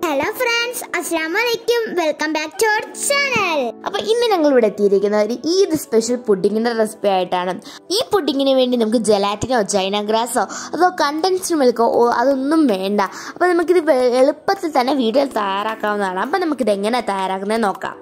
Hello friends അസ്സാം വലൈക്കും welcome back to our channel അപ്പൊ ഇന്ന് ഞങ്ങൾ ഇവിടെ എത്തിയിരിക്കുന്നത് ഒരു ഈദ് സ്പെഷ്യൽ പുഡിങ്ങിന്റെ റെസിപ്പി ആയിട്ടാണ് ഈ പുഡിങ്ങിന് വേണ്ടി നമുക്ക് ജലാറ്റിനോ ചൈന ഗ്രാസോ അതോ കണ്ടൻസ്ഡ് മിൽക്കോ അതൊന്നും വേണ്ട അപ്പൊ നമുക്കിത് വെ- എളുപ്പത്തിൽ തന്നെ വീഡിയോയിൽ തയ്യാറാക്കാവുന്നതാണ് അപ്പൊ നമുക്കിത് എങ്ങനെ തയ്യാറാക്കുന്നത് നോക്കാം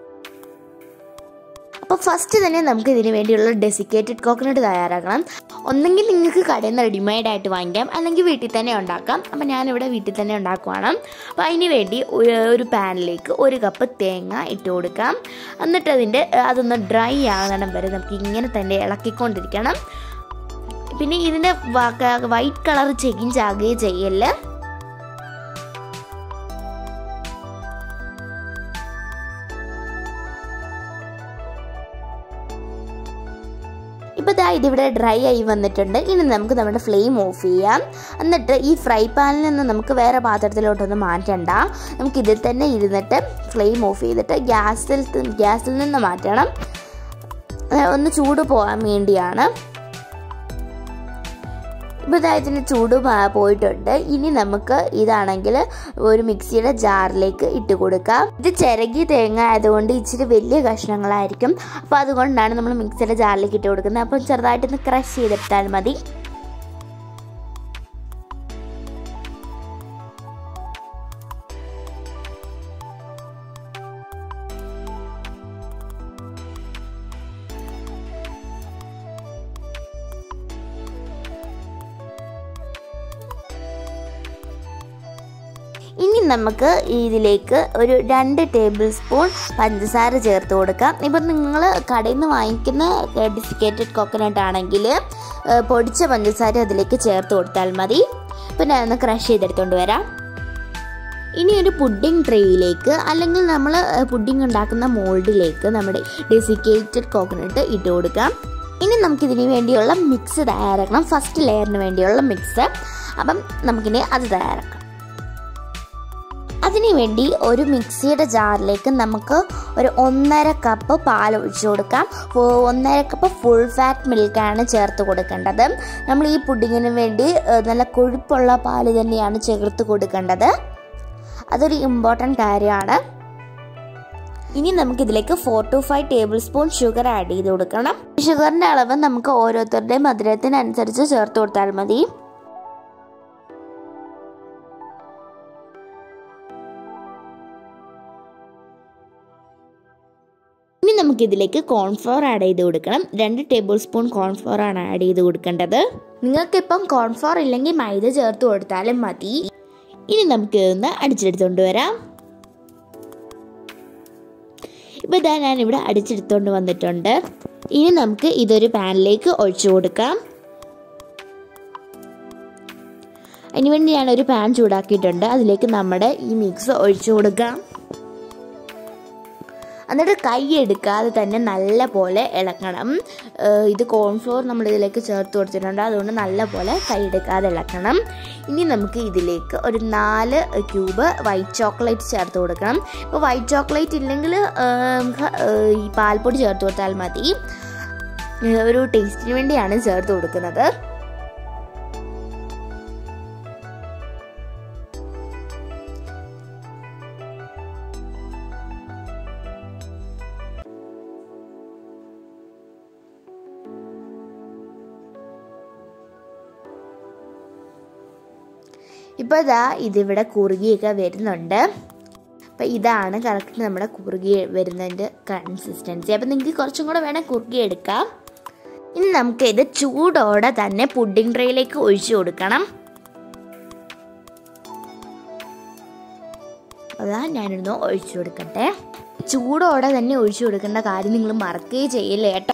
അപ്പോൾ ഫസ്റ്റ് തന്നെ നമുക്ക് ഇതിന് വേണ്ടിയുള്ള ഡെസിക്കേറ്റഡ് കോക്കനട്ട് തയ്യാറാക്കണം ഒന്നെങ്കിൽ നിങ്ങൾക്ക് കടയിൽ നിന്ന് റെഡിമെയ്ഡ് ആയിട്ട് വാങ്ങിക്കാം അല്ലെങ്കിൽ വീട്ടിൽ തന്നെ ഉണ്ടാക്കാം അപ്പോൾ ഞാനിവിടെ വീട്ടിൽ തന്നെ ഉണ്ടാക്കുവാണ് അപ്പോൾ അതിന് വേണ്ടി ഒരു ഒരു പാനിലേക്ക് ഒരു കപ്പ് തേങ്ങ ഇട്ട് കൊടുക്കാം എന്നിട്ട് അതിൻ്റെ അതൊന്ന് ഡ്രൈ ആകണം വരെ നമുക്ക് ഇങ്ങനെ തന്നെ ഇളക്കിക്കൊണ്ടിരിക്കണം പിന്നെ ഇതിൻ്റെ വൈറ്റ് കളർ ചേഞ്ച് ആകുകയും ചെയ്യല്ലേ ഇപ്പോൾ ദാ ഇതിവിടെ ഡ്രൈ ആയി വന്നിട്ടുണ്ട് ഇനി നമുക്ക് നമ്മുടെ ഫ്ലെയിം ഓഫ് ചെയ്യാം എന്നിട്ട് ഈ ഫ്രൈ പാനിൽ നിന്ന് നമുക്ക് വേറെ പാത്രത്തിലോട്ടൊന്നും മാറ്റണ്ട നമുക്ക് ഇതിൽ തന്നെ ഇരുന്നിട്ട് ഫ്ലെയിം ഓഫ് ചെയ്തിട്ട് ഗ്യാസിൽ ഗ്യാസിൽ നിന്ന് മാറ്റണം ഏ, ഒന്ന് ചൂട് പോകാൻ വേണ്ടിയാണ് ഇപ്പോൾ ഇതാ ഇതിന് ചൂട് മാ- പോയിട്ടുണ്ട് ഇനി നമുക്ക് ഇതാണെങ്കിൽ ഒരു മിക്സിയുടെ ജാറിലേക്ക് ഇട്ട് കൊടുക്കാം ഇത് ചിരകി തേങ്ങ ആയതുകൊണ്ട് ഇച്ചിരി വലിയ കഷ്ണങ്ങളായിരിക്കും അപ്പോൾ അതുകൊണ്ടാണ് നമ്മൾ മിക്സിയുടെ ജാറിലേക്ക് ഇട്ട് കൊടുക്കുന്നത് അപ്പം ചെറുതായിട്ടൊന്ന് ക്രഷ് ചെയ്തെടുത്താൽ മതി ഇനി നമുക്ക് ഇതിലേക്ക് ഒരു രണ്ട് ടേബിൾ സ്പൂൺ പഞ്ചസാര ചേർത്ത് കൊടുക്കാം ഇപ്പം നിങ്ങൾ കടയിൽ നിന്ന് വാങ്ങിക്കുന്ന ഡെസിക്കേറ്റഡ് കോക്കനട്ട് ആണെങ്കിൽ ഏഹ്, പൊടിച്ച പഞ്ചസാര അതിലേക്ക് ചേർത്ത് കൊടുത്താൽ മതി ഇപ്പം ഞാനൊന്ന് ക്രഷ് ചെയ്തെടുത്തോണ്ട് വരാം ഇനി ഒരു പുഡിംഗ് ട്രേയിലേക്ക് അല്ലെങ്കിൽ നമ്മൾ പുഡിംഗ് ഉണ്ടാക്കുന്ന മോൾഡിലേക്ക് നമ്മുടെ ഡെസിക്കേറ്റഡ് കോക്കനട്ട് ഇട്ട് കൊടുക്കാം ഇനി നമുക്കിതിന് വേണ്ടിയുള്ള മിക്സ് തയ്യാറാക്കണം ഫസ്റ്റ് ലെയറിന് വേണ്ടിയുള്ള മിക്സ് അപ്പം നമുക്കിനി അത് തയ്യാറാക്കാം അതിനു വേണ്ടി ഒരു മിക്സിയുടെ ജാറിലേക്ക് നമുക്ക് ഒരു ഒന്നര കപ്പ് പാൽ ഒഴിച്ചു കൊടുക്കാം ഫു- ഒന്നര കപ്പ് ഫുൾ ഫാറ്റ് മിൽക്കാണ് ചേർത്ത് കൊടുക്കേണ്ടത് നമ്മൾ ഈ പുഡിങ്ങിന് വേണ്ടി ഏഹ്, നല്ല കൊഴുപ്പുള്ള പാല് തന്നെയാണ് ചേർത്ത് കൊടുക്കേണ്ടത് അതൊരു ഇമ്പോർട്ടൻ്റ് കാര്യമാണ് ഇനി നമുക്ക് ഇതിലേക്ക് four two five tablespoon sugar add ചെയ്ത് കൊടുക്കണം ഷുഗറിൻ്റെ അളവ് നമുക്ക് ഓരോരുത്തരുടെയും മധുരത്തിനനുസരിച്ച് ചേർത്ത് കൊടുത്താൽ മതി ഇനി നമുക്ക് ഇതിലേക്ക് കോൺഫ്ലോർ ആഡ് ചെയ്ത് കൊടുക്കണം രണ്ട് ടേബിൾ സ്പൂൺ കോൺഫ്ലോർ ആണ് ആഡ് ചെയ്ത് കൊടുക്കേണ്ടത് നിങ്ങൾക്കിപ്പം കോൺഫ്ലോർ ഇല്ലെങ്കിൽ മൈദ ചേർത്ത് കൊടുത്താലും മതി ഇനി നമുക്ക് ഇതൊന്ന് അടിച്ചെടുത്തോണ്ട് വരാം ഇപ്പോൾ ഇതാ ഞാൻ ഇവിടെ അടിച്ചെടുത്തോണ്ട് വന്നിട്ടുണ്ട് ഇനി നമുക്ക് ഇതൊരു പാനിലേക്ക് ഒഴിച്ചു കൊടുക്കാം അതിനുവേണ്ടി ഞാൻ ഒരു പാൻ ചൂടാക്കിയിട്ടുണ്ട് അതിലേക്ക് നമ്മുടെ ഈ മിക്സ് ഒഴിച്ചു കൊടുക്കാം എന്നിട്ട് കൈ എടുക്കാതെ തന്നെ നല്ല പോലെ ഇളക്കണം ഏഹ് ഇത് കോൺഫ്ലോർ നമ്മൾ ഇതിലേക്ക് ചേർത്ത് കൊടുത്തിട്ടുണ്ട് അതുകൊണ്ട് നല്ല പോലെ കൈ എടുക്കാതെ ഇളക്കണം ഇനി നമുക്ക് ഇതിലേക്ക് ഒരു നാല് ക്യൂബ് വൈറ്റ് ചോക്ലേറ്റ് ചേർത്ത് കൊടുക്കണം ഇപ്പോൾ വൈറ്റ് ചോക്ലേറ്റ് ഇല്ലെങ്കിൽ ഏഹ്, നമുക്ക്, ഏഹ്, ഈ പാൽപ്പൊടി ചേർത്ത് കൊടുത്താൽ മതി ഏഹ്, ഒരു ടേസ്റ്റിന് വേണ്ടിയാണ് ചേർത്ത് കൊടുക്കുന്നത് ഇപ്പോൾ ഇതാ ഇതിവിടെ കുറുകിയൊക്കെ വരുന്നുണ്ട് അപ്പോൾ ഇതാണ് കറക്റ്റ് നമ്മുടെ കുറുകി വരുന്നതിൻ്റെ കൺസിസ്റ്റൻസി അപ്പോൾ നിങ്ങൾക്ക് കുറച്ചും കൂടെ വേണേൽ കുറുകി എടുക്കാം ഇനി നമുക്ക് ഇത് ചൂടോടെ തന്നെ പുഡിംഗ് ട്രേയിലേക്ക് ഒഴിച്ചു കൊടുക്കണം അതാ ഞാനിരുന്നു ഒഴിച്ചു കൊടുക്കട്ടെ ചൂടോടെ തന്നെ ഒഴിച്ചു കൊടുക്കേണ്ട കാര്യം നിങ്ങൾ മറക്കുകയും ചെയ്യില്ല കേട്ടോ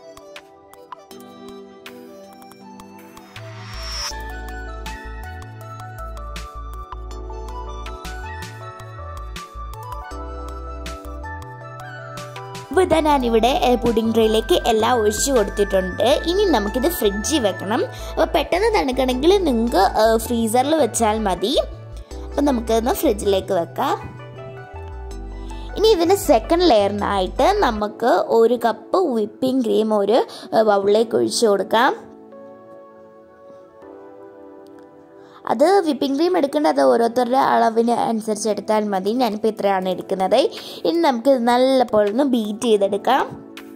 അപ്പോൾ ഇതാ ഞാനിവിടെ പുഡിംഗ് ട്രേയിലേക്ക് എല്ലാം ഒഴിച്ചു കൊടുത്തിട്ടുണ്ട് ഇനി നമുക്കിത് ഫ്രിഡ്ജിൽ വെക്കണം അപ്പോൾ പെട്ടെന്ന് തണുക്കണമെങ്കിൽ നിങ്ങൾക്ക് ഫ്രീസറിൽ വെച്ചാൽ മതി അപ്പോൾ നമുക്കിതൊന്ന് ഫ്രിഡ്ജിലേക്ക് വെക്കാം ഇനി ഇതിന് സെക്കൻഡ് ലെയറിനായിട്ട് നമുക്ക് ഒരു കപ്പ് വിപ്പിംഗ് ക്രീം ഒരു ബൗളിലേക്ക് ഒഴിച്ചു കൊടുക്കാം അത് വിപ്പിംഗ് ക്രീം എടുക്കേണ്ടത് ഓരോരുത്തരുടെ അളവിന് അനുസരിച്ച് എടുത്താൽ മതി ഞാനിപ്പോൾ ഇത്രയാണ് എടുക്കുന്നത് ഇനി നമുക്ക് ഇത് നല്ലപോലെ ഒന്ന് ബീറ്റ് ചെയ്തെടുക്കാം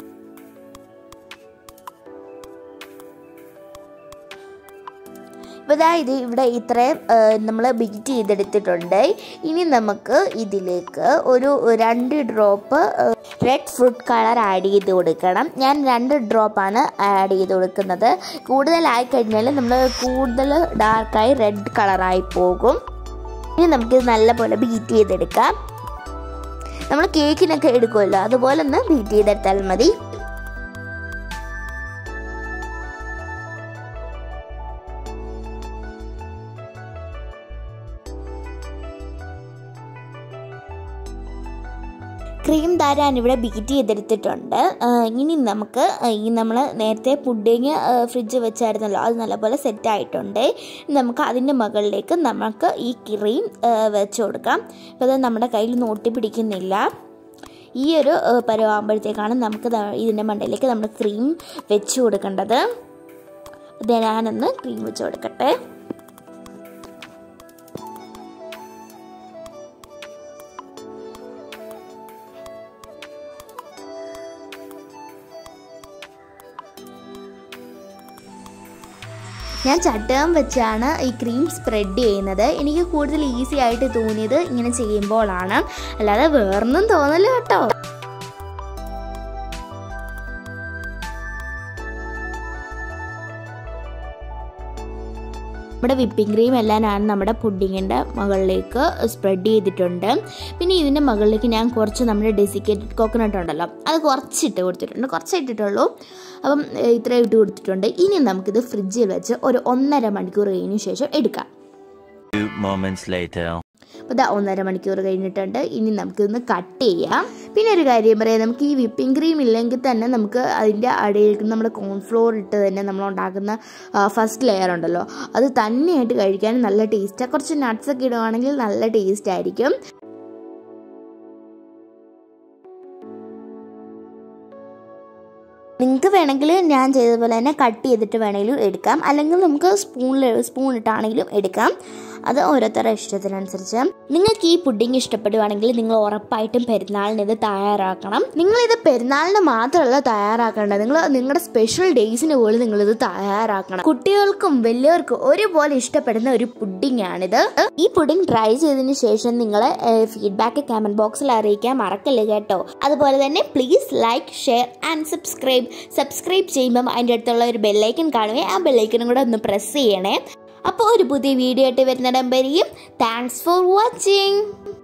അപ്പോൾ ഇതാ ഇത് ഇവിടെ ഇത്രയും നമ്മൾ ബീറ്റ് ചെയ്തെടുത്തിട്ടുണ്ട് ഇനി നമുക്ക് ഇതിലേക്ക് ഒരു രണ്ട് drop red fruit colour add ചെയ്ത് കൊടുക്കണം ഞാൻ രണ്ട് ഡ്രോപ്പാണ് ആഡ് ചെയ്ത് കൊടുക്കുന്നത് കൂടുതലായി കഴിഞ്ഞാൽ നമ്മൾ കൂടുതൽ ഡാർക്കായി റെഡ് കളറായി പോകും ഇനി നമുക്കിത് നല്ലപോലെ ബീറ്റ് ചെയ്തെടുക്കാം നമ്മൾ കേക്കിനൊക്കെ എടുക്കുമല്ലോ അതുപോലെ ഒന്ന് ബീറ്റ് ചെയ്തെടുത്താൽ മതി ക്രീം ധാരാൻ ഇവിടെ ബീറ്റ് ചെയ്തെടുത്തിട്ടുണ്ട് ആ, ഇനി നമുക്ക് ഈ നമ്മൾ നേരത്തെ പുഡിങ് ഫ്രിഡ്ജ് വെച്ചായിരുന്നല്ലോ അത് നല്ലപോലെ സെറ്റ് ആയിട്ടുണ്ട് നമുക്ക് അതിൻ്റെ മുകളിലേക്ക് നമുക്ക് ഈ ക്രീം വെച്ച് കൊടുക്കാം അപ്പോൾ അത് നമ്മുടെ കയ്യിൽ നിന്ന് ഒട്ടിപ്പിടിക്കുന്നില്ല ഈ ഒരു ആ, പരുവാകുമ്പോഴത്തേക്കാണ് നമുക്ക് ദാ ഇതിൻ്റെ മണ്ടയിലേക്ക് നമ്മൾ ക്രീം വെച്ച് കൊടുക്കേണ്ടത് ഇത് ഞാനൊന്ന് ക്രീം വെച്ച് കൊടുക്കട്ടെ ഞാൻ ചട്ടകം വെച്ചാണ് ഈ ക്രീം സ്പ്രെഡ് ചെയ്യുന്നത് എനിക്ക് കൂടുതൽ ഈസി ആയിട്ട് തോന്നിയത് ഇങ്ങനെ ചെയ്യുമ്പോഴാണ് അല്ലാതെ വേറൊന്നും തോന്നല് കേട്ടോ നമ്മുടെ വിപ്പിംഗ് ക്രീം എല്ലാം ഞാൻ നമ്മുടെ പുഡിങ്ങിൻ്റെ മുകളിലേക്ക് സ്പ്രെഡ് ചെയ്തിട്ടുണ്ട് പിന്നെ ഇതിൻ്റെ മുകളിലേക്ക് ഞാൻ കുറച്ച് നമ്മുടെ ഡെസിക്കേറ്റഡ് കോക്കനട്ട് ഉണ്ടല്ലോ അത് കുറച്ചിട്ട് കൊടുത്തിട്ടുണ്ട് കുറച്ചേ ഇട്ടിട്ടുള്ളൂ അപ്പം ഏഹ്, ഇത്രയും ഇട്ട് കൊടുത്തിട്ടുണ്ട് ഇനി നമുക്കിത് ഫ്രിഡ്ജിൽ വെച്ച് ഒരു ഒന്നര മണിക്കൂർ കഴിഞ്ഞ ശേഷം എടുക്കാം Few moments later. അപ്പോൾ ഇതാ ഒന്നര മണിക്കൂർ കഴിഞ്ഞിട്ടുണ്ട് ഇനി നമുക്കിതൊന്ന് കട്ട് ചെയ്യാം പിന്നെ ഒരു കാര്യം പറയാം നമുക്ക് ഈ വിപ്പിംഗ് ക്രീം ഇല്ലെങ്കിൽ തന്നെ നമുക്ക് അതിൻ്റെ അടിയിൽ നമ്മുടെ കോൺഫ്ലോർ ഇട്ട് തന്നെ നമ്മൾ ഉണ്ടാക്കുന്ന ഫസ്റ്റ് ലെയർ ഉണ്ടല്ലോ അത് തന്നെയായിട്ട് കഴിക്കാൻ നല്ല ടേസ്റ്റാണ് കുറച്ച് നട്ട്സ് ഒക്കെ ഇടുവാണെങ്കിൽ നല്ല ടേസ്റ്റ് ആയിരിക്കും നിങ്ങൾക്ക് വേണമെങ്കിൽ ഞാൻ ചെയ്തതുപോലെ തന്നെ കട്ട് ചെയ്തിട്ട് വേണമെങ്കിലും എടുക്കാം അല്ലെങ്കിൽ നമുക്ക് സ്പൂണിൽ സ്പൂൺ ഇട്ടാണെങ്കിലും എടുക്കാം അത് ഓരോരുത്തരുടെ ഇഷ്ടത്തിനനുസരിച്ച് നിങ്ങൾക്ക് ഈ പുഡിംഗ് ഇഷ്ടപ്പെടുവാണെങ്കിൽ നിങ്ങൾ ഉറപ്പായിട്ടും പെരുന്നാളിന് ഇത് തയ്യാറാക്കണം നിങ്ങളിത് പെരുന്നാളിന് മാത്രമല്ല തയ്യാറാക്കേണ്ടത് നിങ്ങൾ നിങ്ങളുടെ സ്പെഷ്യൽ ഡേയ്സിന് പോലും നിങ്ങളിത് തയ്യാറാക്കണം കുട്ടികൾക്കും വലിയവർക്കും ഒരുപോലെ ഇഷ്ടപ്പെടുന്ന ഒരു പുഡിംഗ് ആണിത് ഈ പുഡിംഗ് ട്രൈ ചെയ്തതിന് ശേഷം നിങ്ങൾ ഫീഡ്ബാക്ക് കമന്റ് ബോക്സിൽ അറിയിക്കാൻ മറക്കല്ലേ കേട്ടോ അതുപോലെ തന്നെ please like share and subscribe subscribe ചെയ്യുമ്പം അതിൻ്റെ അടുത്തുള്ള ഒരു ബെല്ലൈക്കൺ കാണുകയെ ആ ബെല്ലൈക്കനും കൂടെ ഒന്ന് പ്രസ് ചെയ്യണേ അപ്പോൾ ഒരു പുതിയ വീഡിയോ ആയിട്ട് വരുന്നിടം വരെയും താങ്ക്സ് ഫോർ വാച്ചിങ്